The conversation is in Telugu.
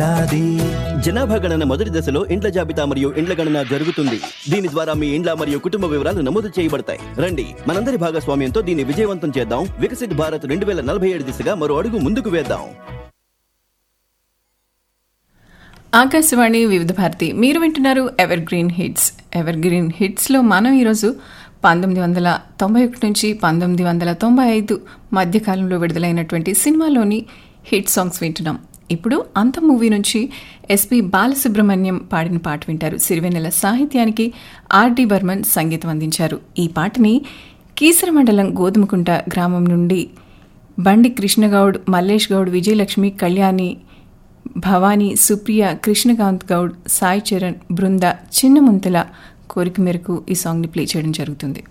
జనాభా గణన మొదటి దశలో ఇండ్ల జాబితా మరియు ఇండ్ల గణన జరుగుతుంది దీని ద్వారా మీ ఇండ్ల మరియు కుటుంబ వివరాలు నమోదు చేయబడతాయి రండి మనందరి భాగస్వామ్యంతో దీన్ని విజయవంతం చేద్దాం వికసిత్ భారత్ రెండు వేల నలభై ఏడు దిశగా మరో అడుగు ముందుకు వేద్దాం ఆకాశవాణి వివిధ భారతి మీరు వింటున్నారు evergreen hits evergreen హిట్స్లో మనం ఈరోజు పంతొమ్మిది వందల తొంభై ఒకటి నుంచి పంతొమ్మిది వందల తొంభై ఐదు మధ్యకాలంలో విడుదలైనటువంటి సినిమాలోని హిట్ సాంగ్స్ వింటున్నాం ఇప్పుడు అంత మూవీ నుంచి ఎస్పి బాలసుబ్రహ్మణ్యం పాడిన పాట వింటారు సిరివెన్నెల సాహిత్యానికి ఆర్డి బర్మన్ సంగీతం అందించారు ఈ పాటని కీసర మండలం గోధుమకుంట గ్రామం నుండి బండి కృష్ణగౌడ్ మల్లేష్ గౌడ్ విజయలక్ష్మి కళ్యాణి భవానీ సుప్రియ కృష్ణకాంత్ గౌడ్ సాయి చరణ్ బృంద చిన్న ముంతల కోరిక మేరకు ఈ సాంగ్ని ప్లే చేయడం జరుగుతుంది